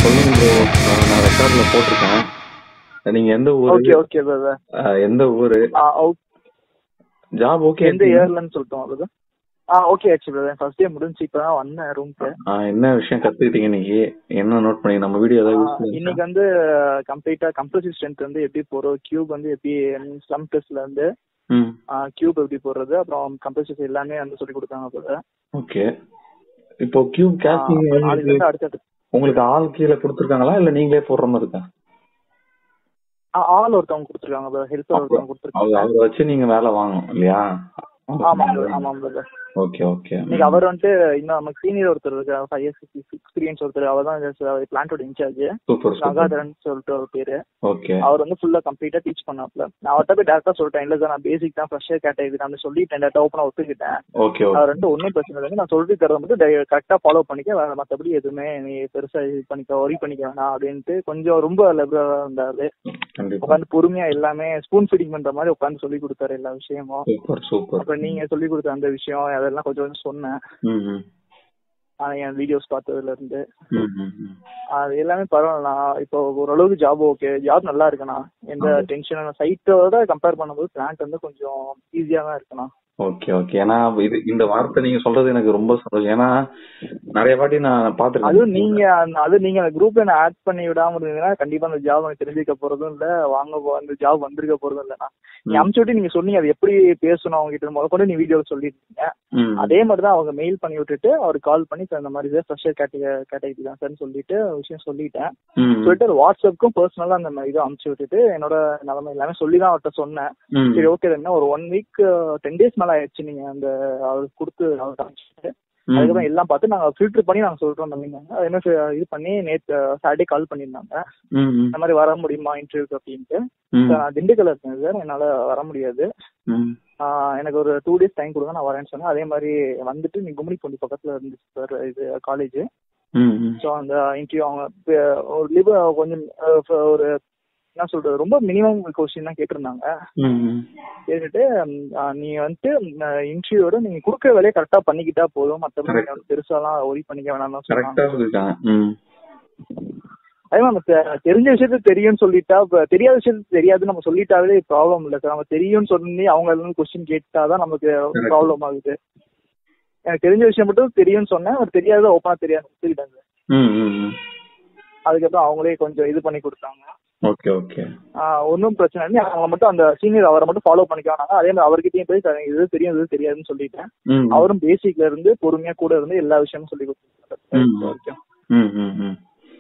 சொல்லுங்க ப்ரோ நான் ரெக்கார்ட்ல போட்டிருக்கேன் நீங்க எந்த ஊரு ஓகே ஓகே பிரதர் அஹ், எந்த ஊரு ஜாப் ஓகே எந்த இயர்லன்னு சொல்லிட்டோம் பிரதர் ஆ ஓகே ஆச்சு பிரதர் ஃபர்ஸ்ட் டே முடிஞ்சு இப்பதான் வந்தேன் ரூம்க்கு என்ன விஷயம் கத்துக்கிட்டீங்க இன்னைக்கு என்ன நோட் பண்ணி நம்ம வீடியோ ஏதாவது யூஸ் இன்னைக்கு பண்ணீங்களா? வந்து கம்ப்ளீட்டா கம்ப்ரசிவ் ஸ்ட்ரென்த் வந்து எப்படி போறோம் கியூப் வந்து எப்படி ஸ்லம் டெஸ்ட்ல இருந்து ம் கியூப் எப்படி போடுறது அப்புறம் கம்ப்ரசிவ் எல்லாமே வந்து சொல்லி கொடுத்தாங்க பிரதர் ஓகே இப்போ கியூப் கேஸ்டிங் நாளைல இருந்து அடுத்தது உங்களுக்கு ஆள் கீழே கொடுத்துருக்காங்களா இல்ல நீங்களே போடுற மாதிரி இருக்கா ஆ, ஆள் ஒருத்தவங்க கொடுத்துருக்காங்க பிரதர் ஹெல்ப்பர் ஒருத்தவங்க அவர் கொடுத்துருக்காங்க அவரை வச்சு நீங்க வேலை வாங்கணும் இல்லையா ஆமாம் brother, ஆமாம் பிரதர் ஓகே ஓகே இன்னைக்கு அவர் வந்துட்டு இன்னும் நமக்கு சீனியர் ஒருத்தர் இருக்காரு ஃபைவ் இயர்ஸ் எக்ஸ்பீரியன்ஸ் ஒருத்தர் அவர் தான் பிளான்டோட இன்சார்ஜ் சூப்பர் சூப்பர் கங்காதரன் சொல்லிட்டு ஒரு பேரு ஓகே அவர் வந்து ஃபுல்லா கம்ப்ளீட்டா டீச் பண்ணாப்ல நான் அவர்கிட்ட போய் டேரக்டா சொல்லிட்டேன் இல்ல சார் நான் பேசிக் தான் ஃப்ரெஷ்ஷர் கேட்டகரி நான் சொல்லிட்டேன் டேரக்டா ஓப்பனா ஒத்துக்கிட்டேன் ஓகே அவர் வந்து ஒன்றும் பிரச்சனை இல்லை நான் சொல்லிட்டு தரத மட்டும் கரெக்டா ஃபாலோ பண்ணிக்க வேற மத்தபடி எதுவுமே நீ பெருசா இது பண்ணிக்க ஒரி பண்ணிக்க வேணாம் அப்படின்ட்டு கொஞ்சம் ரொம்ப லெபரா இருந்தாரு கண்டிப்பா உட்காந்து பொறுமையா எல்லாமே ஸ்பூன் ஃபீடிங் பண்ற மாதிரி உட்காந்து சொல்லி கொடுத்தாரு எல்லா விஷயமும் சூப்பர் சூப்பர் அப்புறம் நீங்க சொல்லி கொடுத்த அந்த விஷயம் அதெல்லாம் கொஞ்சம் கொஞ்சம் சொன்னேன் ம் ம் ஆஹ் என் வீடியோஸ் பார்த்ததுல இருந்து ம் ம் ம் அது எல்லாமே பரவாயில்ல நான் இப்போ ஓரளவுக்கு ஜாப் ஓகே ஜாப் நல்லா இருக்குண்ணா எந்த டென்ஷன் சைட்டோட கம்பேர் பண்ணும்போது பிளான்ட் வந்து கொஞ்சம் ஈஸியா தான் இருக்குண்ணா ஓகே ஓகே ஏன்னா இது இந்த வார்த்தை நீங்க சொல்றது எனக்கு ரொம்ப சந்தோஷம் ஏன்னா நிறைய வாட்டி நான் அதுவும் பாத்துருக்கேன் நீங்க அந்த- அது நீங்க அந்த குரூப்ல நான் ஆட் பண்ணி விடாம இருந்தீங்கன்னா கண்டிப்பா அந்த ஜாப் எனக்கு தெரிஞ்சுக்க போறதும் இல்ல வாங்க போ- அந்த ஜாப் வந்திருக்க போறதும் இல்லைண்ணா நீ அமுச்சு விட்டு நீங்க சொன்னீங்க அது எப்படி பேசணும் அவங்க கிட்ட முதல் கொண்டு நீ வீடியோ சொல்லிருக்கீங்க ம். அதே மாதிரி தான் அவங்க மெயில் பண்ணி விட்டுட்டு அவர் கால் பண்ணி சார் இந்த மாதிரி சார் ஃப்ரெஷர் கேட்டகரி தான் சார்னு சொல்லிட்டு ஒரு விஷயம் சொல்லிட்டேன் ம். சொல்லிட்டு ஒரு வாட்ஸ்அப்புக்கும் பர்சனலா அந்த மாதிரி இதை அமுச்சு விட்டுட்டு என்னோட நிலைமை எல்லாமே சொல்லி தான் அவர்கிட்ட சொன்னேன் ம். சரி ஓகே என்ன ஒரு ஒன் வீக் டென் டேஸ் மேல ஆயிடுச்சு நீங்க அந்த அவருக்கு கொடுத்து அவர் அனுப்பிச்சிட்டு ம். அதுக்கப்புறம் எல்லாம் பார்த்து நாங்க ஃபில்டர் பண்ணி நாங்க சொல்றோம் தம்பிங்க அது என்ன fi- இது பண்ணி நேத்து சாட்டர்டே கால் பண்ணியிருந்தாங்க ம். ம். இந்த மாதிரி வர முடியுமா இன்டர்வியூக்கு அப்படின்ட்டு ம். சார், நான் திண்டுக்கல்ல இருக்கேன் சார் என்னால வர முடியாது ம். ஆஹ் எனக்கு ஒரு டூ டேஸ் டைம் கொடுங்க நான் வரேன்னு சொன்னேன் அதே மாதிரி வந்துட்டு நீ கும்மிடி பொண்டி பக்கத்துல இருந்துச்சு சார் இது காலேஜ் ம். ம். ஸோ அந்த இன்டர்வியூ அவங்க ப- ஒரு லிப கொஞ்சம் அஹ், ஃப- ஒரு என்ன சொல்றது ரொம்ப மினிமம் கொஸ்டின் தான் கேட்டிருந்தாங்க ம். ம். கேட்டுட்டு ம், ஆஹ், நீ வந்துட்டு இன்டர்வியூட நீங்க கொடுக்குற வேலையை கரெக்டா பண்ணிக்கிட்டா போதும் மத்தபடி Correct. நீங்க வந்து பெருசாலாம் ஒரி பண்ணிக்க வேணாம்னு தான் சொன்னாங்க கரெக்டா சொல்லிருக்காங்க ம். அதே மாதிரி நம்ம தெ- தெரிஞ்ச விஷயத்த தெரியும்னு சொல்லிட்டா இப்ப தெரியாத விஷயத்த தெரியாதுன்னு நம்ம சொல்லிட்டாவே ப்ராப்ளம் இல்ல சார் நம்ம தெரியும்னு சொல்லி அவங்க இருந்து கொஸ்டின் கேட்டாதான் நமக்கு Correct. ப்ராப்ளம் ஆகுது எனக்கு தெரிஞ்ச விஷயம் மட்டும் தெரியும்னு சொன்னேன் அவர் தெரியாத ஓப்பனா தெரியாது சொல்லிட்டாங்க ம். ம். ம். அதுக்கப்புறம் அவங்களே கொஞ்சம் இது பண்ணி கொடுத்தாங்க ஓகே ஓகே ஒன்றும் பிரச்சனை இல்லை அவங்க மட்டும் அந்த சீனியர் அவரை மட்டும் ஃபாலோ பண்ணிக்கானாங்க அதே மாதிரி அவர்கிட்டயும் போய் "சார், இது தெரியும் இது தெரியாதுன்னு சொல்லிட்டேன் ம். அவரும் பேசிக்ல இருந்து பொறுமையா கூட இருந்து எல்லா விஷயமும் சொல்லி கொடுத்தாரு ம். இப்போ வரைக்கும். ம். ம். ம்.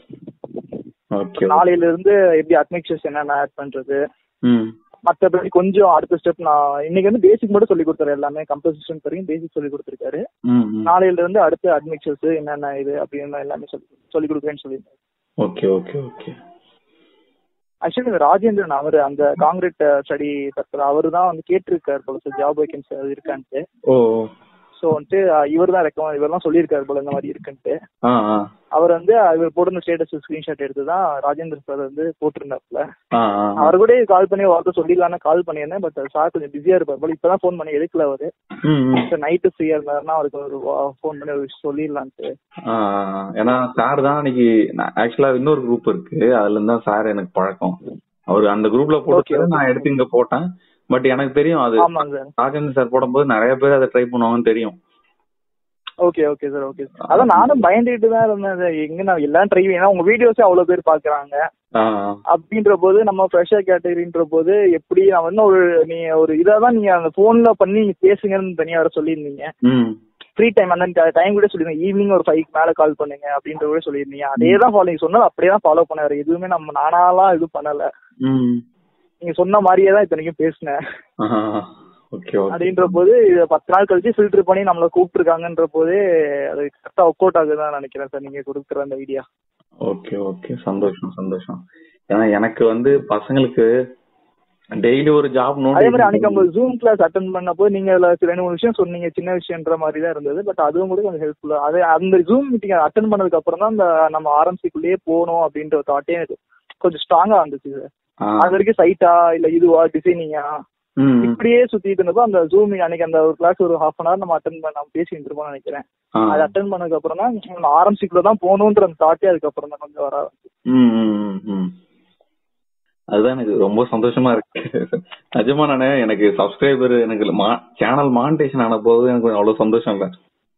ஓகே நாளையில இருந்து எப்படி அட்மிக்சர்ஸ் என்னென்ன ஆட் பண்றது ம். மத்தபடி கொஞ்சம் அடுத்த ஸ்டெப் நான் இன்னைக்கு வந்து பேசிக் மட்டும் சொல்லி கொடுத்தாரு எல்லாமே கம்போசிஷன் வரைக்கும் பேசிக் சொல்லி கொடுத்துருக்காரு ம். ம். நாளையில இருந்து அடுத்த அட்மிக்சர்ஸ் என்னென்ன இது அப்படின்னு எல்லாமே சொல்லி சொல்லி கொடுக்குறேன்னு சொல்லியிருந்தாரு ஓகே ஓகே ஓகே ஆக்சுவலி இந்த ராஜேந்திரன் அவர் அந்த காங்கிரீட் ஸ்டடி சர்க்கிள் அவரு தான் வந்து கேட்டிருக்காரு போல சார் ஜாப் வேகன்சி அது இருக்கான்ட்டு ஓ ஸோ வந்துட்டு இவர் தான் ரெக்கமெண்ட் இவர் தான் சொல்லியிருக்காரு போல இந்த மாதிரி இருக்குன்ட்டு ஆ ஆ அவர் வந்து இவர் போட்டிருந்த ஸ்டேட்டஸ் ஸ்கிரீன்ஷாட் எடுத்து தான் ராஜேந்திர சார் வந்து போட்டிருந்தாப்புல ஆ ஆ அவர் கூட கால் பண்ணி வார்த்தை சொல்லிடலான்னு கால் பண்ணியிருந்தேன் பட் சார் கொஞ்சம் பிஸியா இருப்பார் போல இப்பதான் ஃபோன் பண்ணி எடுக்கல அவரு ம். ம். சார் நைட்டு ஃப்ரீயா இருந்தாருன்னா அவருக்கு ஒரு ஃபோன் பண்ணி ஒரு விஷயம் சொல்லிடலான்ட்டு ஆ, ஆ, ஆ. ஏன்னா சார் தான் அன்னைக்கு ஆக்சுவலா இன்னொரு குரூப் இருக்கு அதுல இருந்தா சார் எனக்கு பழக்கம் அவர் அந்த குரூப்ல Okay, போட்டு okay. நான் எடுத்து இங்க போட்டேன் பட் எனக்கு தெரியும் அது ஆமாங்க சார் ராஜேந்திர சார் போடும்போது நிறைய பேர் அதை ட்ரை பண்ணுவாங்கன்னு தெரியும் ஓகே ஓகே சார் ஓகே அதான் நானும் பயந்துட்டு தான் இருந்தேன் அது எங்க நான் எல்லாம் ட்ரை ஏன்னா உங்க வீடியோஸே அவ்வளவு பேர் பாக்குறாங்க ஆ, அப்படின்ற போது நம்ம ஃப்ரெஷ்ஷா கேட்டகரின்ற போது எப்படி நான் வந்து ஒரு நீ ஒரு இதாக தான் நீங்க அந்த போன்ல பண்ணி நீங்க பேசுங்கன்னு தனியா வர சொல்லியிருந்தீங்க ம் ஃப்ரீ டைம் அந்த டைம் கூட சொல்லிருந்தீங்க ஈவினிங் ஒரு ஃபைவ் மேல கால் பண்ணுங்க அப்படின்ற கூட சொல்லியிருந்தீங்க அதே தான் ஃபாலோ நீங்க சொன்னது அப்படியே தான் ஃபாலோ பண்ணாரு எதுவுமே நம்ம நானாலாம் இது பண்ணல ம் நீங்க சொன்ன மாதிரியே தான் இத்தனைக்கும் பேசினேன் ஓகே ஓகே அப்படின்ற போது இது பத்து நாள் கழிச்சு ஃபில்டர் பண்ணி நம்மள கூப்பிட்டுருக்காங்கன்ற போதே அது கரெக்டா ஒர்க் அவுட் ஆகுதுதான் நினைக்கிறேன் சார் நீங்க கொடுக்குற அந்த ஐடியா ஓகே ஓகே சந்தோஷம் சந்தோஷம் ஏன்னா எனக்கு வந்து பசங்களுக்கு டெய்லி ஒரு ஜாப் அதே மாதிரி அன்னைக்கு நோட் நம்ம ஜூம் கிளாஸ் அட்டன் பண்ணப்போ நீங்க அதுல ரெண்டு மூணு விஷயம் சொன்னீங்க சின்ன விஷயம்ன்ற மாதிரி தான் இருந்தது பட் அதுவும் கூட கொஞ்சம் ஹெல்ப்ஃபுல்லா அது அந்த ஜூம் மீட்டிங் அட்டன் பண்ணதுக்கு அப்புறம் தான் அந்த நம்ம ஆரம்பிக்குள்ளேயே போகணும் அப்படின்ற தாட்டே எனக்கு கொஞ்சம் ஸ்ட்ராங்கா இருந்துச்சு சார் அது வரைக்கும் சைட்டா இல்ல இதுவா டிசைனிங்கா ம். இப்படியே சுத்திட்டு இருந்தப்போ அந்த ஜூம் அன்னைக்கு அந்த ஒரு கிளாஸ் ஒரு ஹாஃப் அன் ஹவர் நம்ம அட்டன் பண்ண நம்ம பேசிட்டு இருப்போம்னு நினைக்கிறேன் ஆ. அது அட்டன் பண்ணதுக்கு அப்புறம் தான் ஆரம்பிச்சுக்குள்ள தான் போகணுன்ற அந்த தாட்டே அதுக்கப்புறம் தான் கொஞ்சம் வர ம், ம், ம், ம். அதுதான் எனக்கு ரொம்ப சந்தோஷமா இருக்கு நிஜமா நானே எனக்கு சப்ஸ்கிரைபர் எனக்கு சேனல் மானிட்டேஷன் ஆன போது எனக்கு அவ்வளவு சந்தோஷம் இல்ல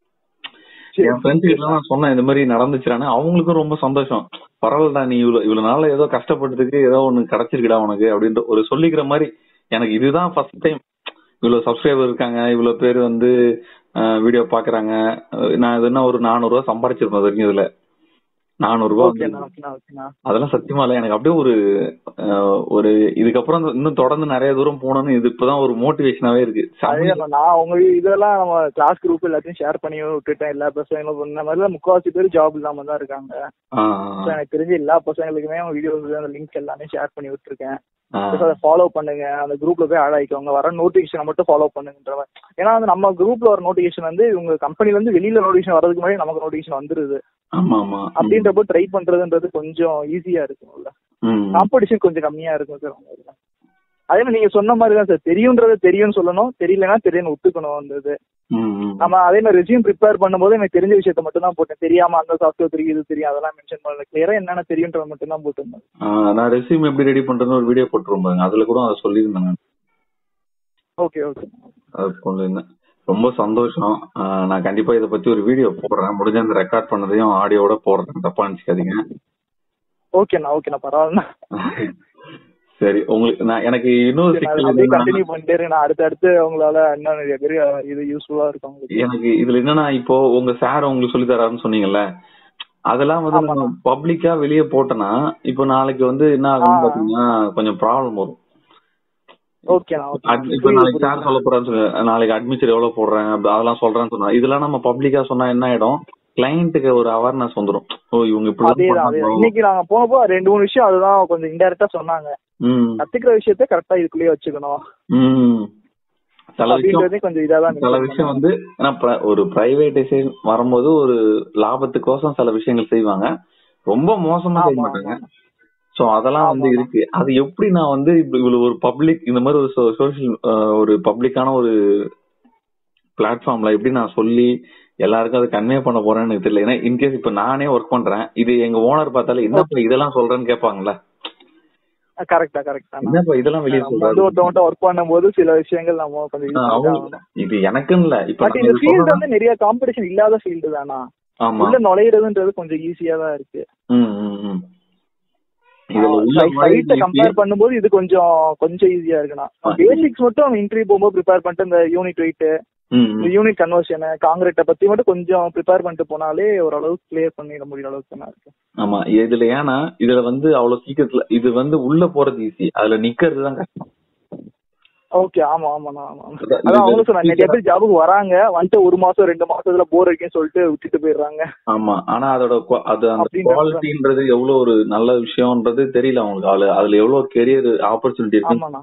என் ஃப்ரெண்ட்ஸ் கிட்ட நான் சொன்னேன் இந்த மாதிரி நடந்துச்சுடானே அவங்களுக்கும் ரொம்ப சந்தோஷம் பரவாயில்லடா நீ இவ்வளவு இவ்வளவு நாள்ல ஏதோ கஷ்டப்பட்டதுக்கு ஏதோ ஒண்ணு கிடைச்சிருக்குடா உனக்கு அப்படின்ற ஒரு சொல்லிக்கிற மாதிரி எனக்கு இதுதான் ஃபர்ஸ்ட் டைம் இவ்வளவு சப்ஸ்கிரைபர் இருக்காங்க இவ்வளவு பேர் வந்து வீடியோ பாக்குறாங்க அஹ் நான் இது என்ன ஒரு நானூறு ரூபாய் சம்பாரிச்சிருப்பேன் இது வரைக்கும் இதுல நானூறு ரூபாய் வந்து- ஓகேண்ணா ஓகேண்ணா ஓகேண்ணா அதெல்லாம் சத்தியமா இல்ல எனக்கு அப்படியே ஒரு அஹ், ஒரு இதுக்கப்புறம் இன்னும் தொடர்ந்து நிறைய தூரம் போகணும்னு இது இப்பதான் ஒரு மோட்டிவேஷனாவே இருக்கு அதே தான் நான் உங்க இதெல்லாம் நம்ம கிளாஸ் குரூப் எல்லாத்தையும் ஷேர் பண்ணி விட்டுட்டேன் எல்லா பசங்களும் இந்த மாதிரிலாம் முக்காவாசி பேர் ஜாப் இல்லாம தான் இருக்காங்க ஆ, So, எனக்கு தெரிஞ்ச எல்லா பசங்களுக்குமே வீடியோஸ் அந்த லிங்க் எல்லாமே ஷேர் பண்ணி விட்டுருக்கேன் ஆ, Just அதை ஃபாலோ பண்ணுங்க அந்த குரூப்ல போய் ஆட் ஆயிக்கோங்க வர நோட்டிபிகேஷனை மட்டும் ஃபாலோ பண்ணுங்கன்ற மாதிரி ஏன்னா வந்து நம்ம குரூப்ல வர நோட்டிபிகேஷன் வந்து உங்க கம்பெனில இருந்து வெளியில நோட்டிபிகேஷன் வரதுக்கு முன்னாடி நமக்கு நோட்டிபிகேஷன் வந்துருது ஆமா ஆமா ம், அப்படின்றப்போ ட்ரை பண்றதுன்றது கொஞ்சம் ஈஸியா இருக்கும்ல ம், காம்படிஷன் கொஞ்சம் கம்மியா இருக்கும் சார் உங்க இதுல. அதே மாதிரி நீங்க சொன்ன மாதிரி தான் சார் தெரியுன்றது தெரியும்னு சொல்லணும் தெரியலனா தெரியும்னு ஒத்துக்கணும் அந்த இது ம், ம். நம்ம அதே மாதிரி ரெசியூம் ப்ரிப்பேர் பண்ணும்போது எனக்கு தெரிஞ்ச விஷயத்த மட்டும் தான் போட்டேன் தெரியாம அந்த சாஃப்ட்வேர் தெரியும் இது தெரியும் அதெல்லாம் மென்ஷன் பண்ணல கிளியரா என்னென்ன தெரியுன்றது மட்டும் தான் போட்டிருந்தேன் ஆ, நான் ரெஸ்யூம் எப்படி ரெடி பண்றேன்னு ஒரு வீடியோ போட்டுருவோம் பாருங்க அதுல கூட அதை சொல்லியிருந்தேன் நான் ஓகே ஓகே அது சொல்லியிருந்தேன் ரொம்ப சந்தோஷம் ஆ, நான் கண்டிப்பா இதை பத்தி ஒரு வீடியோ போடுறேன் முடிஞ்ச அந்த ரெக்கார்ட் பண்ணதையும் ஆடியோட போடுறேன் தப்பா நினைச்சுக்காதீங்க ஓகேண்ணா ஓகேண்ணா பரவாயில்லண்ணா சரி உங்களுக்கு நான் எனக்கு இன்னொரு சரி, நான் சிக்கல் அப்படியே என்னன்னா, கண்டினியூ பண்ணிட்டே இருக்கேன். நான் அடுத்து அடுத்து உங்களால இன்னும் நிறைய பேர் இது யூஸ்ஃபுல்லா இருக்கும் உங்களுக்கு எனக்கு இதுல என்னன்னா இப்போ உங்க சார் உங்களுக்கு சொல்லி தராருன்னு சொன்னீங்கல்ல அதெல்லாம் வந்து நம்ம ஆமாண்ணா. பப்ளிக்கா வெளியே போட்டோம்னா இப்போ நாளைக்கு வந்து என்ன ஆகும்னு ஆ. பாத்தீங்கன்னா கொஞ்சம் ப்ராப்ளம் வரும் ஓகேண்ணா ஓகே அட்- இப்ப நாளைக்கு சார் சொல்ல போறான்னு சொல்லுங்க நாளைக்கு அட்மிஷன் எவ்வளவு போடுறேன் அப்படி அதெல்லாம் சொல்றேன்னு சொன்னா இதெல்லாம் நம்ம பப்ளிக்கா சொன்னா என்ன ஆயிடும் கிளைண்ட்டுக்கு ஒரு அவேர்னஸ் வந்துரும் ஓ இவங்க இப்படி அதேதான் அதேதான் இன்னைக்கு நாங்க போனப்போ ரெண்டு மூணு விஷயம் அதுதான் கொஞ்சம் இன்டெரக்டா சொன்னாங்க ம் கத்துக்கிற விஷயத்த கரெக்டா இதுக்குள்ளேயே வச்சுக்கணும் ம் சில விஷயம் அப்படின்றதே கொஞ்சம் இதா தான் சில விஷயம் வந்து ஏன்னா pri- ஒரு பிரைவேடைசேஷன் வரும்போது ஒரு லாபத்துக்கோசம் சில விஷயங்கள் செய்வாங்க ரொம்ப மோசமா செய்ய ஆமா, மாட்டாங்க சோ அதெல்லாம் வந்து ஆமா. இருக்கு அது எப்படி நான் வந்து இப்ப இவ்வளவு ஒரு பப்ளிக் இந்த மாதிரி ஒரு சோசியல் ஒரு பப்ளிக்கான ஒரு பிளாட்ஃபார்ம்ல எப்படி நான் சொல்லி எல்லாருக்கும் அதை கன்வே பண்ண போறேன்னு எனக்கு தெரியல ஏன்னா இன்கேஸ் இப்ப நானே ஒர்க் பண்றேன் இது எங்க ஓனர் பார்த்தாலே என்னப்பா இதெல்லாம் சொல்றேன்னு கேட்பாங்கல்ல கரெக்டா கரெக்டா என்னப்பா இதெல்லாம் வெளியே நம்ம வந்து சொல்றாரு ஒருத்தவங்க ஒர்க் பண்ணும்போது சில விஷயங்கள் நம்ம கொஞ்சம் ஆ, அவங்க இது எனக்குன்னு இல்ல இப்ப பட் நான் இந்த இது ஃபீல்டு சொல்றேன். வந்து நிறைய காம்படிஷன் இல்லாத ஃபீல்டு தானா ஆமா உள்ள நுழையிறதுன்றது கொஞ்சம் ஈஸியா தான் இருக்கு ம், ம், ம். இதுல உள்ள சைட்டை நுழைவு கம்பேர் பண்ணும்போது இது கொஞ்சம் கொஞ்சம் ஈஸியா இருக்குண்ணா ஆ. பேசிக்ஸ் மட்டும் நம்ம இன்டர்வியூ போகும்போது ப்ரிப்பேர் பண்ணிட்டு இந்த யூனிட் வெயிட் ம், இந்த ம். யூனிட் கன்வர்ஷன் காங்கிரீட்டை பத்தி மட்டும் கொஞ்சம் ப்ரிப்பேர் பண்ணிட்டு போனாலே ஓரளவுக்கு கிளியர் பண்ணிட முடியுற அளவுக்கு தான் இருக்கு ஆமா இதுல ஏன்னா இதுல வந்து அவ்வளவு சீக்கிரத்துல இது வந்து உள்ள போறது ஈஸி அதுல நிக்கிறது தான் கஷ்டம் ஓகே ஆமா ஆமாண்ணா ஆமா ஆமா. அதான் அதான் அவங்க இது- சொன்னாங்க நிறைய பேர் ஜாபுக்கு வராங்க வந்துட்டு ஒரு மாசம் ரெண்டு மாசத்துல போர் அடிக்குன்னு சொல்லிட்டு விட்டுட்டு போயிடுறாங்க ஆமா ஆனா அதோட qua- அது அந்த அப்படின்றது குவாலிட்டின்றது எவ்வளவு ஒரு நல்ல விஷயம்ன்றது தெரியல அவங்களுக்கு அதுல அதுல எவ்வளவு கெரியர் ஆப்பர்ச்சுனிட்டி இருக்கு ஆமாண்ணா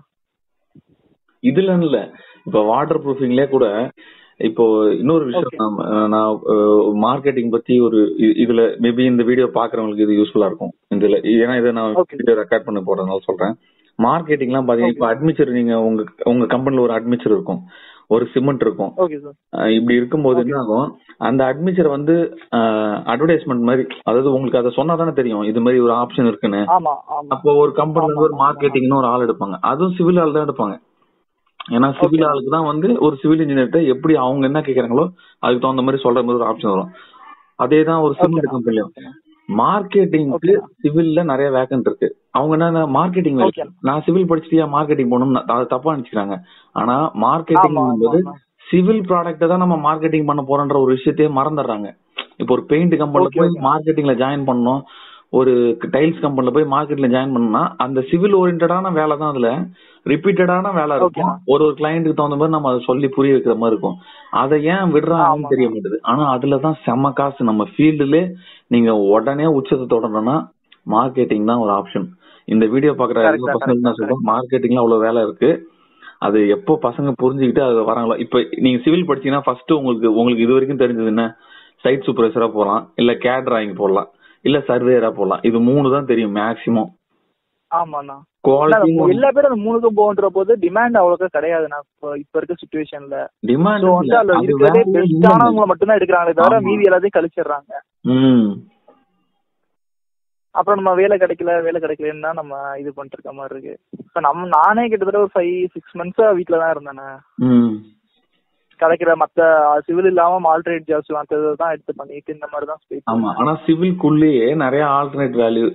இதுல இல்ல இப்ப வாட்டர் ப்ரூஃபிங்லயே கூட இப்போ இன்னொரு விஷயம் Okay. நான், நான் மார்க்கெட்டிங் பத்தி ஒரு இ- இதுல மேபி இந்த வீடியோ பாக்குறவங்களுக்கு இது யூஸ்ஃபுல்லா இருக்கும் இதுல ஏன்னா இதை நான் Okay. வீடியோ ரெக்கார்ட் பண்ண போறதுனால சொல்றேன் மார்க்கெட்டிங்லாம் பாத்தீங்கன்னா இப்ப அட்மிச்சர் நீங்க உங்க உங்க கம்பெனில ஒரு அட்மிச்சர் இருக்கும் ஒரு சிமெண்ட் இருக்கும் ஓகே சார் அஹ் இப்படி இருக்கும்போது என்ன ஆகும் அந்த அட்மிச்சர் வந்து அட்வர்டைஸ்மெண்ட் மாதிரி அதாவது உங்களுக்கு அதை சொன்னா தானே தெரியும் இது மாதிரி ஒரு ஆப்ஷன் இருக்குன்னு ஆமா ஆமா அப்போ ஒரு கம்பெனில இருந்து ஒரு ஆமா, ஆமா. மார்க்கெட்டிங்னு ஒரு ஆள் எடுப்பாங்க அதுவும் சிவில் ஆள் தான் எடுப்பாங்க ஏன்னா சிவில் Okay. ஆளுக்கு தான் வந்து ஒரு சிவில் இன்ஜினியர்கிட்ட எப்படி அவங்க என்ன கேக்குறாங்களோ அதுக்கு தகுந்த மாதிரி சொல்ற மாதிரி ஒரு ஆப்ஷன் வரும் அதே தான் ஒரு சிமெண்ட் Okay. கம்பெனியும் மார்க்கெட்டிங்க்கு Okay. சிவில்ல நிறைய வேக்கன்ட் இருக்கு அவங்க என்ன மார்க்கெட்டிங் Okay. நான் சிவில் படிச்சிட்டியா மார்க்கெட்டிங் போகணும்னு அதை தப்பா நினைச்சுக்கிறாங்க ஆனா மார்க்கெட்டிங் ஆமா, போது ஆமா. சிவில் ப்ராடக்ட்டை தான் நம்ம மார்க்கெட்டிங் பண்ண போறோன்ற ஒரு விஷயத்தையே மறந்துடுறாங்க இப்போ ஒரு பெயிண்ட் கம்பெனில Okay, போய் okay. மார்க்கெட்டிங்ல ஜாயின் பண்ணணும் ஒரு டைல்ஸ் கம்பெனில போய் மார்க்கெட்ல ஜாயின் பண்ணா அந்த சிவில் ஓரியன்டான வேலை தான் அதுல ரிப்பீட்டடான வேலை இருக்கும் Okay. ஒரு ஒரு கிளையண்ட்டுக்கு தகுந்த மாதிரி நம்ம அதை சொல்லி புரிய வைக்கிற மாதிரி இருக்கும் அதை ஏன் விடுறாங்கன்னு ஆமா. தெரிய மாட்டேது ஆனா அதுலதான் செம காசு நம்ம ஃபீல்டுல நீங்க உடனே உச்சத்தை தொடரணும்னா மார்க்கெட்டிங் தான் ஒரு ஆப்ஷன் இந்த வீடியோ பாக்குற Correct, எல்லா பசங்களுக்கும் நான் correct, சொல்றேன் மார்க்கெட்டிங்ல அவ்வளவு வேலை இருக்கு அது எப்போ பசங்க புரிஞ்சுக்கிட்டு அது வராங்களோ இப்ப நீங்க சிவில் படிச்சீங்கன்னா ஃபர்ஸ்ட் உங்களுக்கு உங்களுக்கு இது வரைக்கும் தெரிஞ்சது என்ன சைட் சூப்பர்வைசரா போலாம் இல்ல கேட் டிராயிங் போடலாம் இல்ல சர்வேயரா போடலாம் இது மூணு தான் தெரியும் மேக்சிமம் ஆமாண்ணா குவாலிட்டி இல்ல, எல்லா பேரும் அந்த மூணுக்கும் போன்ற போது டிமாண்ட் அவ்வளோக்கா கிடையாதுண்ணா இப்போ இப்ப இருக்க சுச்சுவேஷன்ல டிமாண்ட் ஸோ வந்து அதுல இருக்கிறதே பெஸ்டானவங்களை மட்டும்தான் எடுக்கிறாங்களே தவிர ஆமா. மீதி எல்லாத்தையும் கழிச்சிடுறாங்க ம் அப்புறம் நம்ம வேலை கிடைக்கல வேலை கிடைக்கலன்னு தான் நம்ம இது பண்ணிட்டு இருக்க மாதிரி இருக்கு இப்ப நம்ம நானே கிட்டத்தட்ட ஒரு ஃபைவ் சிக்ஸ் மந்த்ஸா வீட்ல தான் இருந்தேனே ம் கிடைக்கிற மத்த சிவில் இல்லாம ஆல்டர்னேட் ஜாப்ஸ் மத்தது தான் எடுத்து பண்ணிட்டு இந்த மாதிரி தான் ஸ்பேஸ் ஆமா ஆனா சிவில்குள்ளேயே நிறைய ஆல்டர்னேட் வேல்யூ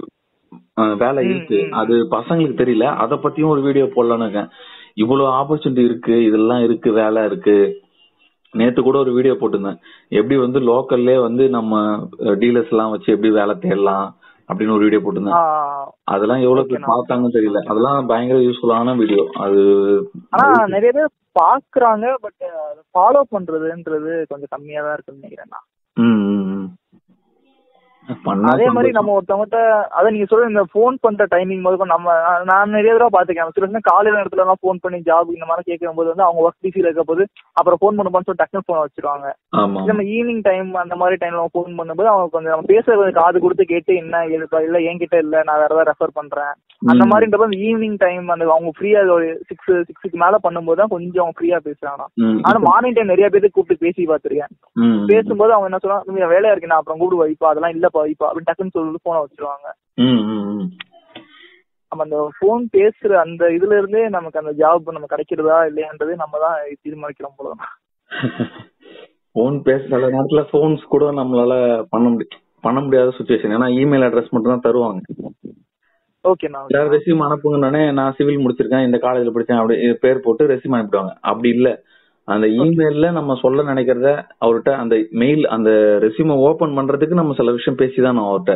வேலை ம், இருக்கு ம். அது பசங்களுக்கு தெரியல அத பத்தியும் ஒரு வீடியோ போடலாம்னு இருக்கேன் இவ்வளவு ஆப்பர்ச்சுனிட்டி இருக்கு இதெல்லாம் இருக்கு வேலை இருக்கு நேத்து கூட ஒரு வீடியோ போட்டிருந்தேன் எப்படி வந்து லோக்கல்லே வந்து நம்ம டீலர்ஸ் எல்லாம் வச்சு எப்படி வேலை தேடலாம் அப்படின்னு ஒரு வீடியோ போட்டிருந்தேன் அதெல்லாம் எவ்வளவு Okay, பேர் நான் பார்த்தாங்கன்னு தெரியல அதெல்லாம் பயங்கர யூஸ்ஃபுல்லான வீடியோ அது ஆனா நிறைய பேர் பாக்குறாங்க பட் ஃபாலோ பண்றதுன்றது கொஞ்சம் கம்மியா தான் இருக்குன்னு நினைக்கிறேன் நான். ம், ம், ம். பண்ணா அதே மாதிரி சந்தோஷம். நம்ம ஒருத்தவங்ககிட்ட அத நீங்க சொல்ற இந்த ஃபோன் பண்ற டைமிங் போது நம்ம நான் நான் நிறைய தடவை பாத்துக்கேன் சில சமயம் காலையில நேரத்துல எல்லாம் ஃபோன் பண்ணி ஜாப் இந்த மாதிரி கேட்கும் போது வந்து அவங்க ஒர்க் பிஸில இருக்க போது அப்புறம் ஃபோன் பண்ணும்போது சொல்லி டக்குனு ஃபோன் வச்சிருவாங்க ஆமா நம்ம ஈவினிங் டைம் அந்த மாதிரி டைம்ல நம்ம ஃபோன் பண்ணும்போது அவங்க கொஞ்சம் நம்ம பேசுறது கொஞ்சம் காது கொடுத்து கேட்டு என்ன ஏதுப்பா இல்ல என்கிட்ட இல்ல நான் வேற ஏதாவது ரெஃபர் பண்றேன் அந்த ம். மாதிரின்றப்ப அந்த ஈவினிங் டைம் அந்த அவங்க ஃப்ரீயா ஒரு சிக்ஸ் சிக்ஸுக்கு மேல பண்ணும்போது தான் கொஞ்சம் அவங்க ஃப்ரீயா பேசுறாங்க ம், ஆனா மார்னிங் டைம் நிறைய பேருக்கு கூப்பிட்டு பேசி பார்த்திருக்கேன் ம், பேசும்போது அவங்க என்ன சொல்றாங்க "நீங்க வேலையா இருக்கு நான் அப்புறம் கூப்பிடு வைப்பா அதெல்லாம் இல்லப்பா வைப்பா அப்படின்னு டக்குன்னு சொல்லிட்டு போனை வச்சிருவாங்க ம், ம், ம். நம்ம அந்த ஃபோன் பேசுற அந்த இதுல இருந்தே நமக்கு அந்த ஜாப் நம்ம கிடைக்கிறதா இல்லையான்றது நம்ம தான் தீர்மானிக்கிறோம் போல போன் பேச சில நேரத்துல போன்ஸ் கூட நம்மளால பண்ண முடியும் பண்ண முடியாத சுச்சுவேஷன் ஏன்னா இமெயில் அட்ரஸ் மட்டும் தான் தருவாங்க ஓகேண்ணா எல்லாரும் ரெசியூம் அனுப்புங்கன்னே நான் சிவில் முடிச்சிருக்கேன் இந்த காலேஜ்ல படிச்சேன் அப்படி இது பேர் போட்டு ரெசியூம் அனுப்பிடுவாங்க அப்படி இல்ல அந்த இமெயில்ல நம்ம சொல்ல நினைக்கிறத அவர்கிட்ட அந்த மெயில் அந்த ரெசியூமை ஓபன் பண்றதுக்கு நம்ம சில விஷயம் பேசிதான் அவர்கிட்ட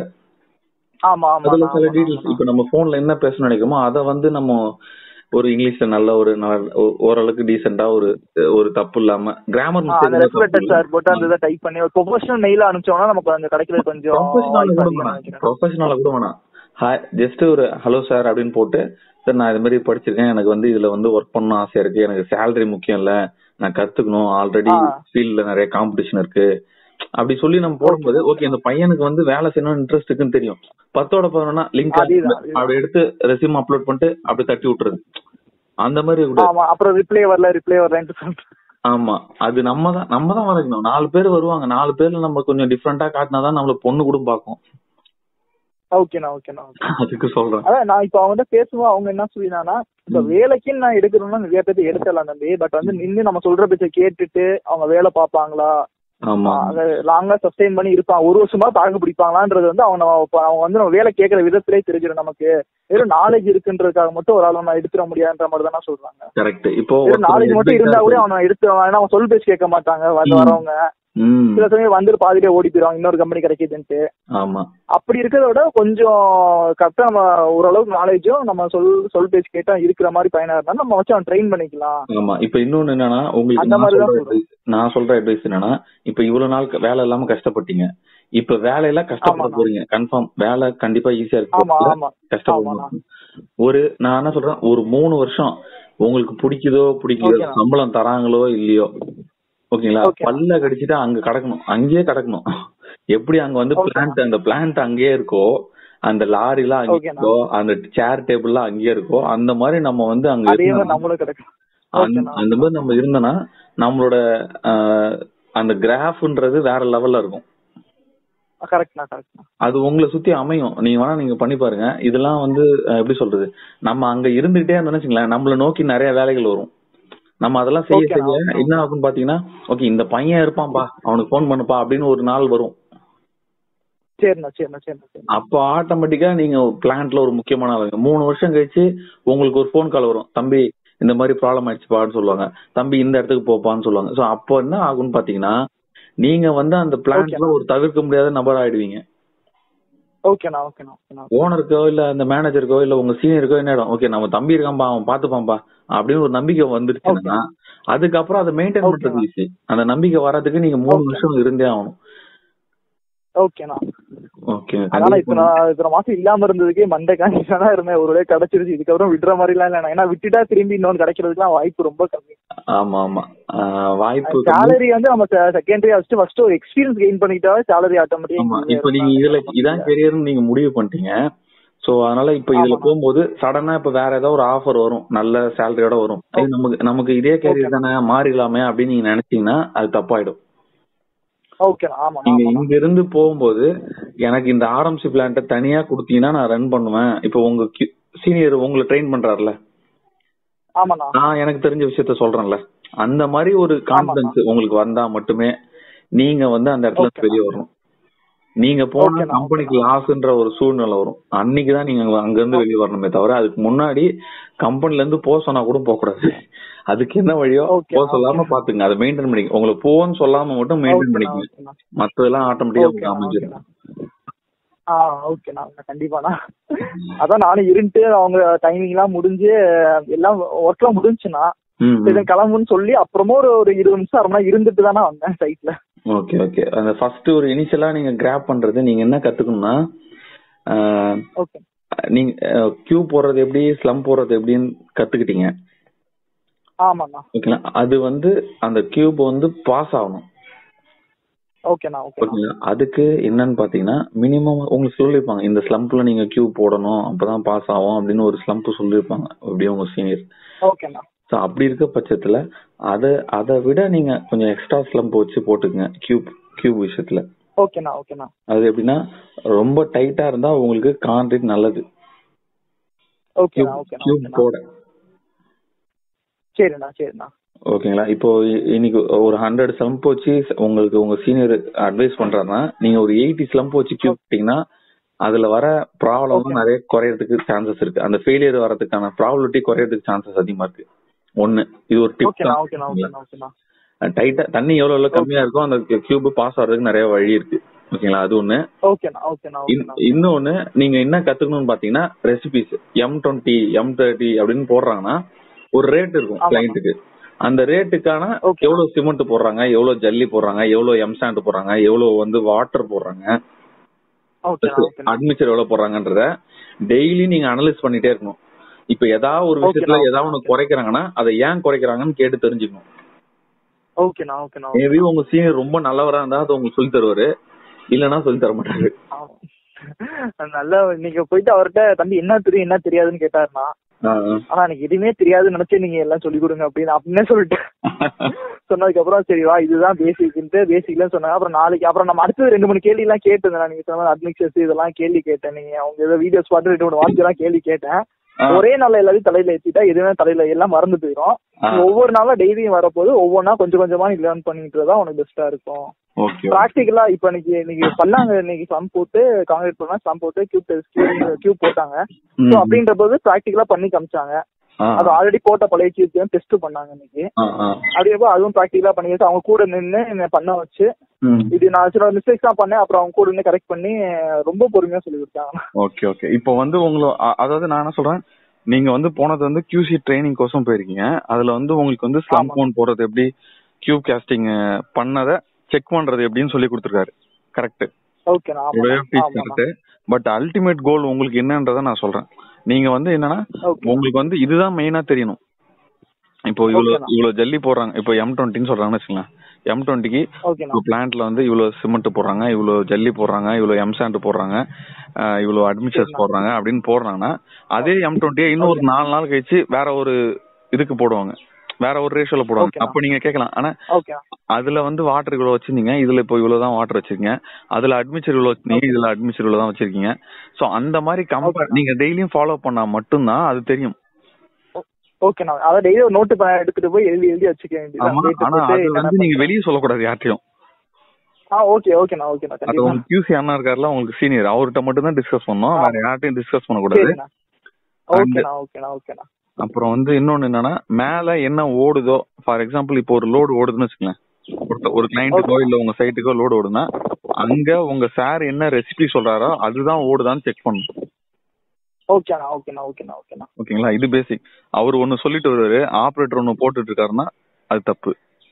ஆமா ஆமா அதுல சில ஆமா, டீடைல்ஸ் ஆமா. இப்ப நம்ம போன்ல என்ன பேசணும்னு நினைக்கிறோமோ அத வந்து நம்ம ஒரு இங்கிலீஷ்ல நல்ல ஒரு நல்ல- ஓ- ஓரளவுக்கு டீசெண்டா ஒரு ஒரு தப்பு இல்லாம கிராமர் ஆ, அந்த ரெஸ்பெக்டட் சார் போட்டு அந்த இதை டைப் பண்ணி ஒரு ப்ரொஃபஷனல் மெயில் அனுப்பிச்சோம்னா நமக்கு அந்த கிடைக்கிறது கொஞ்சம் ப்ரொஃபஷனல் கூட வாய்ப்பு அதிகம்னு வேணாம் நினைக்கிறேன். ப்ரொஃபஷனலா கூட வேணாம் ஹாய் ஜஸ்ட் ஒரு ஹலோ சார் அப்படின்னு போட்டு சார் நான் இது மாதிரி படிச்சிருக்கேன் எனக்கு வந்து இதுல வந்து ஒர்க் பண்ணணும் ஆசையா இருக்கு எனக்கு சேலரி முக்கியம் இல்ல நான் கத்துக்கணும் ஆல்ரெடி ஆ. ஃபீல்ட்ல நிறைய காம்படிஷன் இருக்கு அப்படி சொல்லி நம்ம போடும்போது ஓகே இந்த பையனுக்கு வந்து வேலை செய்யணும் இன்ட்ரெஸ்ட் இருக்குன்னு தெரியும் பத்தோட பதினொன்னா லிங்க் அதேதான், அதேதான். அப்படி எடுத்து ரெசியூம் அப்லோட் பண்ணிட்டு அப்படி தட்டி விட்டுறது அந்த மாதிரி கூட ஆமா அப்புறம் ரிப்ளை வரல ரிப்ளை வரலன்ட்டு சொல்லிட்டு ஆமா அது நம்ம தான் நம்ம தான் வரைக்கணும் நாலு பேர் வருவாங்க நாலு பேர்ல நம்ம கொஞ்சம் டிஃப்ரெண்டா காட்டினாதான் நம்மள பொண்ணு கூட பாக்கும் ஓகேண்ணா ஓகேண்ணா ஓகே அதுக்கு சொல்றேன் அதான் நான் இப்ப அவங்க பேசும்போது அவங்க என்ன சொல்லினானா இப்ப ம். வேலைக்குன்னு நான் எடுக்கணும்னா நிறைய பேர்த்து எடுத்துடலாம் தம்பி பட் வந்து நின்னு நம்ம சொல்ற பேச்ச கேட்டுட்டு அவங்க வேலை பார்ப்பாங்களா ஆமா லாங்கா சஸ்டெயின் பண்ணி இருப்பாங்க ஒரு வருஷமா தாக்கு பிடிப்பாங்களான்றது வந்து அவங்க நம்ம இப்ப அவங்க வந்து நம்ம வேலை கேட்கற விதத்திலே தெரிஞ்சிடும் நமக்கு வெறும் நாலேஜ் இருக்குன்றதுக்காக மட்டும் ஒரு ஆள் நம்ம எடுத்துட முடியாதுன்ற மாதிரி தானே சொல்றாங்க கரெக்ட் இப்போ வெறும் நாலேஜ் மட்டும் இருந்தா கூட ஒருத்தர் அவனை எடுத்து அவன் சொல் பேச்சு கேட்க மாட்டாங்க வந்து ம். வரவங்க ம், சில சமயம் வந்து பாதியிலே ஓடி போயிருவாங்க இன்னொரு கம்பெனி கிடைக்குதுன்ட்டு ஆமா அப்படி இருக்கிறத விட கொஞ்சம் கரெக்டா நம்ம ஓரளவுக்கு நாலேஜும் நம்ம சொல் சொல் பேச்சு கேட்டா இருக்கிற மாதிரி பையனா இருந்தா நம்ம வச்சு அவன் ட்ரெயின் பண்ணிக்கலாம் ஆமா இப்ப இன்னொன்னு என்னன்னா உங்களுக்கு அந்த நான் மாதிரி தான் சொல்ற advice- நான் சொல்ற அட்வைஸ் என்னன்னா இப்ப இவ்வளவு நாள் க- வேலை இல்லாம கஷ்டப்பட்டீங்க இப்ப வேலையில கஷ்டப்பட ஆமாண்ணா. போறீங்க கன்ஃபார்ம் வேலை கண்டிப்பா ஈஸியா ஆமா இருக்கு ஆமா கஷ்டப்படணும் ஆமாண்ணா. ஒரு நான் என்ன சொல்றேன் ஒரு மூணு வருஷம் உங்களுக்கு பிடிக்குதோ பிடிக்கலையோ ஓகேண்ணா. சம்பளம் தராங்களோ இல்லையோ ஓகேங்களா ஓகே. பல்ல கடிச்சிட்டு அங்க கடக்கணும் அங்கேயே கடக்கணும் எப்படி அங்க வந்து ஓகேண்ணா. பிளான்ட் அந்த பிளான்ட் அங்கேயே இருக்கோ அந்த லாரிலாம் அங்கேயே ஓகேண்ணா. இருக்கோ அந்த சேர் டேபிள்லாம் அங்கேயே இருக்கோ அந்த மாதிரி நம்ம வந்து அங்க அதே மாதிரி இருக்கணும். நம்மளும் கிடைக்கும் அந்த- ஓகேண்ணா. அந்த மாதிரி நம்ம இருந்தோம்னா நம்மளோட ஆஹ், அந்த கிராஃப்ன்றது வேற லெவல்ல இருக்கும் கரெக்ட்ண்ணா கரெக்ட்ண்ணா அது உங்களை சுத்தி அமையும் நீங்க வேணா நீங்க பண்ணி பாருங்க இதெல்லாம் வந்து அஹ், எப்படி சொல்றது நம்ம அங்க இருந்துகிட்டே இருந்தோம்னு வச்சுங்களேன் நம்மள நோக்கி நிறைய வேலைகள் வரும் நம்ம அதெல்லாம் செய்ய Okay, செய்ய okay. என்ன ஆகும்னு பாத்தீங்கன்னா ஓகே இந்த பையன் இருப்பான்பா அவனுக்கு ஃபோன் பண்ணுப்பா அப்படின்னு ஒரு நாள் வரும் சரிண்ணா சரிண்ணா சரிண்ணா சரிண்ணா அப்போ ஆட்டோமேட்டிக்கா நீங்க பிளான்ட்ல ஒரு முக்கியமான ஆளுங்க மூணு வருஷம் கழிச்சு உங்களுக்கு ஒரு ஃபோன் கால் வரும் தம்பி இந்த மாதிரி ப்ராப்ளம் ஆயிடுச்சுப்பான்னு சொல்லுவாங்க தம்பி இந்த இடத்துக்கு போப்பான்னு சொல்லுவாங்க சோ அப்போ என்ன ஆகும்னு பாத்தீங்கன்னா நீங்க வந்து அந்த பிளான்ட்ல ஒரு தவிர்க்க முடியாத நபர் ஆயிடுவீங்க ஓகேண்ணா ஓகேண்ணா ஓகேண்ணா ஓனருக்கோ இல்ல அந்த மேனேஜருக்கோ இல்ல உங்க சீனியருக்கோ என்ன ஆயிடும் ஓகே நம்ம தம்பி இருக்கான்பா அவன் பாத்துப்பான்பா அப்படின்னு ஒரு நம்பிக்கை வந்துருச்சுன்னா அதுக்கப்புறம் அதை மெயின்டைன் Okay, பண்றது ஈஸி அந்த நம்பிக்கை வர்றதுக்கு நீங்க மூணு Okay. வருஷம் இருந்தே ஆகணும் ஓகேண்ணா ஓகே அதனால இப்ப நான் இத்தனை மாசம் இல்லாம இருந்ததுக்கே மண்டை காணிச்சா தான் இருந்தேன் ஒரு வழியா கிடைச்சிருச்சு இதுக்கப்புறம் விடுற மாதிரி எல்லாம் இல்ல ஏன்னா விட்டுட்டா திரும்பி இன்னொன்னு கிடைக்கிறதுக்குலாம் வாய்ப்பு ரொம்ப கம்மி ஆமா ஆமா ஆஹ் வாய்ப்பு கம்மி. சேலரி வந்து நம்ம செகண்டரி ஃபர்ஸ்ட் ஃபர்ஸ்ட் ஒரு எக்ஸ்பீரியன்ஸ் கெயின் பண்ணிக்கிட்டாவே சேலரி ஆமா ஆட்டோமேட்டிக்கா இப்ப நீங்க இதுல இதான் கெரியர்னு நீங்க முடிவு பண்ணிட்டீங்க சோ அதனால இப்ப இதுல ஆமாண்ணா. போகும்போது சடனா இப்ப வேற ஏதாவது ஒரு ஆஃபர் வரும் நல்ல சேலரியோட வரும் ஏய், நமக்கு நமக்கு இதே கேரியர் தானே மாறிடலாமே அப்படின்னு நீங்க நினைச்சீங்கன்னா அது தப்பாயிடும் ஓகேண்ணா ஆமாண்ணா நீங்க ஆமாண்ணா இங்க இருந்து போகும்போது எனக்கு இந்த ஆர்எம்சி பிளான்ட்ட தனியா கொடுத்தீங்கன்னா நான் ரன் பண்ணுவேன் இப்போ உங்க சீனியர் உங்களை ட்ரெயின் பண்றாருல ஆமாண்ணா நான் எனக்கு தெரிஞ்ச விஷயத்த சொல்றேன்ல அந்த மாதிரி ஒரு கான்பிடன்ஸ் உங்களுக்கு வந்தா மட்டுமே நீங்க வந்து அந்த இடத்துல இருந்து Okay. வெளியே வரணும் நீங்க போன Okay, நான் கம்பெனிக்கு லாஸ்ன்ற ஒரு சூழ்நிலை வரும் அன்னைக்கு தான் நீங்க அங்க இருந்து வெளியே வரணுமே தவிர அதுக்கு முன்னாடி கம்பெனில இருந்து போக சொன்னா கூட போக கூடாது அதுக்கு என்ன வழியோ Okay, போக சொல்லாம பாத்துங்க அதை மெயின்டைன் பண்ணிக்க உங்களுக்கு போன்னு சொல்லாம மட்டும் மெயின்டைன் ஓகேண்ணா பண்ணிக்கங்க ஓகேண்ணா மத்ததெல்லாம் ஆட்டோமேட்டிக்கா உங்களுக்கு ஓகேண்ணா அமைஞ்சிடும் ஓகேண்ணா ஆ ஓகேண்ணா கண்டிப்பாண்ணா அதான் நானும் இருந்துட்டு அவங்க டைமிங் எல்லாம் முடிஞ்சு எல்லாம் ஒர்க் எல்லாம் முடிஞ்சுண்ணா ம், சரி ம். கிளம்புன்னு சொல்லி அப்புறமா ஒரு ஒரு இருபது நிமிஷம் அரை மணி நேரம் இருந்துட்டு தானே வந்தேன் சைட்ல ஓகே ஓகே அந்த ஃபர்ஸ்ட் ஒரு இனிஷியலா நீங்க கிராப் பண்றது நீங்க என்ன கத்துக்கணும்னா ஆஹ், ஓகே நீங்க கியூ போடுறது எப்படி ஸ்லம் போடுறது எப்படின்னு கத்துக்கிட்டீங்க ஆமாண்ணா ஓகேங்களா அது வந்து அந்த கியூப் வந்து பாஸ் ஆகணும் ஓகேண்ணா ஓகேண்ணா ஓகேங்களா அதுக்கு என்னன்னு பாத்தீங்கன்னா மினிமம் உங்களுக்கு சொல்லிருப்பாங்க இந்த ஸ்லம்ப்ல நீங்க கியூ போடணும் அப்பதான் பாஸ் ஆகும் அப்படின்னு ஒரு ஸ்லம்ப் சொல்லிருப்பாங்க அப்படியே உங்க சீனியர் ஓகேண்ணா ஸோ அப்படி இருக்க பட்சத்துல அதை அதை விட நீங்க கொஞ்சம் எக்ஸ்ட்ரா ஸ்லம்ப் வச்சு போட்டுக்கங்க கியூப் கியூப் விஷயத்துல ஓகேண்ணா ஓகேண்ணா அது எப்படின்னா ரொம்ப டைட்டா இருந்தா உங்களுக்கு கான்கிரீட் நல்லது ஓகேண்ணா ஓகேண்ணா கியூப் ஓகேண்ணா போட சரிண்ணா சரிண்ணா ஓகேங்களா இப்போ இ- இன்னைக்கு ஒரு ஹண்ட்ரட் ஸ்லம்ப் வச்சு உங்களுக்கு உங்க சீனியர் அட்வைஸ் பண்றாருன்னா நீங்க ஒரு எயிட்டி ஸ்லம்ப் வச்சு கியூப் போட்டீங்கன்னா அதுல வர ப்ராப்ளம் Okay. நிறைய குறையறதுக்கு சான்சஸ் இருக்கு அந்த ஃபெயிலியர் வரதுக்கான ப்ராபபிலிட்டி குறையறதுக்கு சான்சஸ் அதிகமா இருக்கு ஒண்ணு இது ஒரு டிப் ஓகேண்ணா ஓகேண்ணா ஓகேண்ணா ஓகேண்ணா டைட்டா தண்ணி எவ்வளவு எவ்வளவு கம்மியா இருக்கோ அந்த கியூப் பாஸ் ஆகிறதுக்கு நிறைய வழி இருக்கு ஓகேங்களா அது ஒண்ணு ஓகேண்ணா ஓகேண்ணா இன்- ஓகேண்ணா இன்னொன்னு நீங்க என்ன கத்துக்கணும்னு பாத்தீங்கன்னா recipes M twenty M thirty அப்படின்னு போடுறாங்கன்னா ஒரு ரேட் இருக்கும் ஆமா. கிளைண்ட்டுக்கு அந்த ரேட்டுக்கான Okay. எவ்வளவு சிமெண்ட் போடுறாங்க எவ்வளவு ஜல்லி போடுறாங்க எவ்வளவு எம் சாண்ட் போடுறாங்க எவ்வளவு வந்து வாட்டர் போடுறாங்க ஓகேண்ணா ஓகேண்ணா அட்மிச்சர் எவ்வளவு போடுறாங்கன்றத டெய்லி நீங்க அனலைஸ் பண்ணிட்டே இருக்கணும் இப்ப ஏதாவது ஒரு Okay, விஷயத்துல okay, ஏதாவது ஒண்ணு okay. குறைக்கிறாங்கன்னா அதை ஏன் குறைக்கிறாங்கன்னு கேட்டு தெரிஞ்சுக்கணும் ஓகேண்ணா ஓகேண்ணா மேபி உங்க சீனியர் ரொம்ப நல்லவரா இருந்தா அது உங்களுக்கு சொல்லி தருவாரு இல்லன்னா சொல்லி தர மாட்டாரு ஆமா. நல்லா நீங்க போயிட்டு அவர்கிட்ட தம்பி என்ன தெரியும் என்ன தெரியாதுன்னு கேட்டாருன்னா ஆ, ஆ. ஆனா எனக்கு எதுவுமே தெரியாதுன்னு நினைச்சு நீங்க எல்லாம் சொல்லி கொடுங்க அப்படின்னு அப்படின்னே சொல்லிட்டு சொன்னதுக்கு அப்புறம் சரி வா இதுதான் பேசிக்ன்ட்டு பேசிக்லாம் சொன்னாங்க அப்புறம் நாளைக்கு அப்புறம் நம்ம அடுத்தது ரெண்டு மூணு கேள்வி எல்லாம் கேட்டிருந்தேன் நீங்க சொன்ன அட்மிக்சர்ஸ் இதெல்லாம் கேள்வி கேட்டேன் நீங்க அவங்க ஏதோ வீடியோஸ் பார்த்து ரெண்டு மூணு வார்த்தை எல்லாம் கேள்வி கேட்டேன் ஆ. ஒரே நாள்ல எல்லாத்தையும் தலையில ஏத்திட்டா எதுவுமே தலையில எல்லாம் மறந்து போயிடும் ஆ. ஒவ்வொரு நாளும் டெய்லியும் வரப்போது ஒவ்வொன்னா கொஞ்சம் கொஞ்சமா நீ லேர்ன் பண்ணிட்டு தான் உனக்கு பெஸ்டா இருக்கும் ஓகே பிராக்டிகலா இப்ப இன்னைக்கு இன்னைக்கு பண்ணாங்க இன்னைக்கு சம் போட்டு காங்கிரீட் பண்ணா சம் போட்டு கியூப் கியூப் போட்டாங்க ம். சோ அப்படின்ற போது பிராக்டிகலா பண்ணி காமிச்சாங்க ஆ, அது ஆல்ரெடி போட்ட பழைய கியூப் டெஸ்ட் பண்ணாங்க இன்னைக்கு ஆ, ஆ. அப்படியே அதுவும் ப்ராக்டிகலா பண்ணி வச்சு அவங்க கூட நின்னு என்ன பண்ண வச்சு ம். இது நான் சில மிஸ்டேக்ஸ் தான் பண்ணேன் அப்புறம் அவங்க கூட நின்று கரெக்ட் பண்ணி ரொம்ப பொறுமையா சொல்லி கொடுத்தாங்க ஓகே ஓகே இப்போ வந்து உங்களை அ- அதாவது நான் என்ன சொல்றேன் நீங்க வந்து போனது வந்து QC ட்ரைனிங் கோசம் போயிருக்கீங்க அதுல வந்து உங்களுக்கு வந்து ஸ்லம் ஆமா. போன் போடுறது எப்படி கியூப் காஸ்டிங் பண்ணத செக் பண்றது எப்படின்னு சொல்லி கொடுத்துருக்காரு கரெக்ட் ஓகேண்ணா ஆமா ஆமா பட் அல்டிமேட் கோல் உங்களுக்கு என்னன்றத நான் சொல்றேன் நீங்க வந்து என்னன்னா ஓகே உங்களுக்கு வந்து இதுதான் மெயினா தெரியணும் இப்போ இவ்வளவு Okay, இவ்வளவு ஜல்லி போடுறாங்க இப்போ எம் டுவெண்ட்டின்னு சொல்றாங்கன்னு வச்சுக்கலாம் எம் டுவெண்ட்டிக்கு ஓகேண்ணா இப்போ பிளான்ட்ல வந்து இவ்வளவு சிமெண்ட் போடுறாங்க இவ்வளவு ஜல்லி போடுறாங்க இவ்வளவு எம் சாண்ட் போடுறாங்க அஹ் இவ்வளவு அட்மிச்சர்ஸ் சரிண்ணா. போடுறாங்க அப்படின்னு போடுறாங்கன்னா அதே எம் டுவெண்ட்டியை இன்னும் ஒரு நாலு நாள் கழிச்சு வேற ஒரு இதுக்கு போடுவாங்க வேற ஒரு ரேஷியோல போடுவாங்க ஓகேண்ணா. அப்ப நீங்க கேட்கலாம் ஆனா ஓகே அதுல வந்து வாட்டர் இவ்வளவு வச்சிருந்தீங்க இதுல இப்போ இவ்வளவுதான் வாட்டர் வச்சிருக்கீங்க அதுல அட்மிச்சர் இவ்வளவு வச்சிருந்தீங்க இதுல அட்மிச்சர் இவ்வளவுதான் வச்சிருக்கீங்க சோ அந்த மாதிரி கம்பேர் Okay. நீங்க டெய்லியும் ஃபாலோ பண்ணா மட்டும்தான் அது தெரியும் ஓகேண்ணா அதான் டெய்லி ஒரு நோட்டு எடுத்துட்டு போய் எழுதி எழுதி வச்சுக்க ஆமா வேண்டியது ஆனா அது வந்து நீங்க வெளியே சொல்லக்கூடாது யார்ட்டையும் ஆ ஓகே ஓகேண்ணா ஓகேண்ணா அது கண்டிப்பா உங்களுக்கு QC அண்ணா இருக்காருல உங்களுக்கு சீனியர் அவர்கிட்ட மட்டும் தான் டிஸ்கஸ் பண்ணோம் வேற யார்ட்டையும் டிஸ்கஸ் பண்ணக்கூடாது சரிண்ணா ஓகேண்ணா ஓகேண்ணா ஓகேண்ணா அப்புறம் வந்து இன்னொன்னு என்னன்னா மேல என்ன ஓடுதோ ஃபார் எக்ஸாம்பிள் இப்போ ஒரு லோடு ஓடுதுன்னு வச்சுக்கோங்களேன் ஒருத்த- ஒரு கிளைண்ட்டுக்கோ இல்ல உங்க சைட்டுக்கோ லோடு ஓடுனா அங்க உங்க சார் என்ன ரெசிபி சொல்றாரோ அதுதான் ஓடுதான்னு செக் பண்ணணும் ஓகேண்ணா ஓகேண்ணா ஓகேண்ணா ஓகேண்ணா ஓகேங்களா இது பேசிக் அவர் ஒன்னு சொல்லிட்டு வருவாரு ஆபரேட்டர் ஒன்னு போட்டுட்டு இருக்காருன்னா அது தப்பு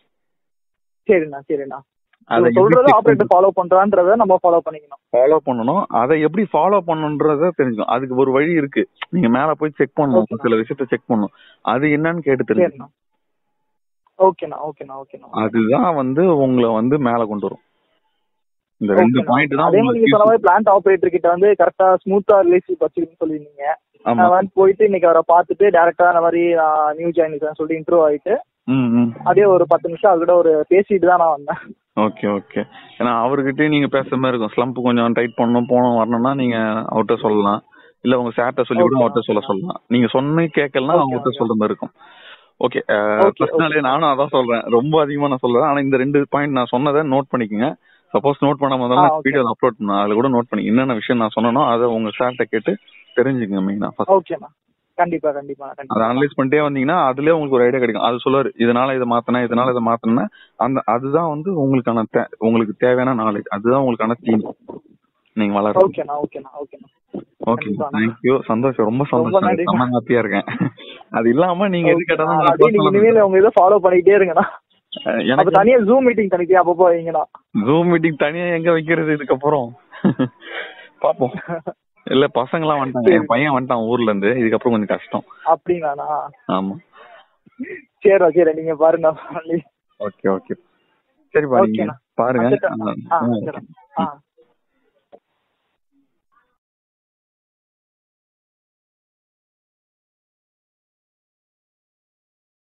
சரிண்ணா சரிண்ணா அதை இவங்க சொல்றத ஆபரேட்டர் ஃபாலோ பண்றான்றத நம்ம ஃபாலோ பண்ணிக்கணும் ஃபாலோ பண்ணணும் அதை எப்படி ஃபாலோ பண்ணணுன்றத தெரிஞ்சுக்கணும் அதுக்கு ஒரு வழி இருக்கு நீங்க மேல போய் செக் பண்ணணும் Okay. சில விஷயத்த செக் பண்ணணும் அது என்னன்னு கேட்டு தெரிஞ்சுக்கணும் சரிண்ணா ஓகேண்ணா ஓகேண்ணா ஓகேண்ணா அதுதான் வந்து உங்களை வந்து மேல கொண்டு வரும் இந்த ரெண்டு Okay, பாயிண்ட் தான் அதே மாதிரி நீங்க சொன்ன உங்களுக்கு மாதிரி பிளான்ட் ஆபரேட்டர் கிட்ட வந்து கரெக்டா ஸ்மூத்தா ரிலேஷன்ஷிப் வச்சிருக்கீங்கன்னு சொல்லிருந்தீங்க ஆமா நான் வந்து போயிட்டு இன்னைக்கு அவரை பார்த்துட்டு டேரக்டா இந்த மாதிரி நான் நியூ ஜாயின் சொல்லிட்டு இன்ட்ரோ ஆயிட்டு ம் ம் அதே ஒரு பத்து நிமிஷம் அவர்கிட்ட ஒரு பேசிட்டு தான் நான் வந்தேன் ஓகே ஓகே ஏன்னா அவர்கிட்டயே நீங்க பேசுற மாதிரி இருக்கும் ஸ்லம்ப் கொஞ்சம் டைட் பண்ணணும் போகணும் வரணும்னா நீங்க அவர்கிட்ட சொல்லலாம் இல்ல உங்க சார்ட்ட சொல்லி கூட Okay. அவர்கிட்ட சொல்ல சொல்லலாம் நீங்க சொன்ன கேட்கலாம் Okay, அவங்ககிட்ட okay. சொல்ற மாதிரி இருக்கும் ஓகே Okay, பர்சனலே okay. நானும் அதான் சொல்றேன் ரொம்ப அதிகமா நான் சொல்றேன் ஆனா இந்த ரெண்டு பாயிண்ட் நான் சொன்னதை நோட் பண்ணிக்கங்க சப்போஸ் நோட் பண்ணாம ஆ, இருந்தாலும் okay. வீடியோ அப்லோட் பண்ண அதுல கூட நோட் பண்ணி என்னென்ன விஷயம் நான் சொன்னனோ அதை உங்க சார்ட்ட கேட்டு தெரிஞ்சுக்கங்க மெயினா ஃபர்ஸ்ட் ஓகேண்ணா கண்டிப்பா கண்டிப்பா அதை கண்டிப்பா அனலைஸ் பண்ணிட்டே வந்தீங்கன்னா அதுலயே உங்களுக்கு ஒரு ஐடியா கிடைக்கும் அது சொல்லுவாரு இதனால இதை மாத்தினா இதனால இதை மாத்தினா அந்த அதுதான் வந்து உங்களுக்கான தே- உங்களுக்கு தேவையான நாலேஜ் அதுதான் உங்களுக்கான தீனி நீங்க வளர ஓகேண்ணா ஓகேண்ணா ஓகேண்ணா ஓகே கண்டிப்பாண்ணா. தேங்க்யூ சந்தோஷம் ரொம்ப ரொம்ப சந்தோஷம் நன்றி. செம்ம ஹாப்பியா இருக்கேன் அது இல்லாம நீங்க எது கேட்டாலும் நான் அப்படியே நீங்க personal ஆ இனிமேல் உங்க இதை ஃபாலோ பண்ணிட்டே இருங்கண்ணா அஹ் அப்ப எனக்கு தனியா ஜூம் மீட்டிங் தனிக்கே அப்பப்போ வைங்கண்ணா ஜூம் மீட்டிங் தனியா எங்க வைக்கிறது இதுக்கப்புறம் பாப்போம் இல்ல பசங்களாம் வந்துட்டாங்க என் பையன் வந்துட்டான் ஊர்ல இருந்து இதுக்கப்புறம் கொஞ்சம் கஷ்டம் அப்படிங்களாண்ணா ஆமா சரி சரி நீங்க பாருங்க ஓகே ஓகே சரிப்பா நீங்க ஓகேண்ணா பாருங்க வந்துட்டேன். ஆ ஆ, சரி. ஓகே. ஆ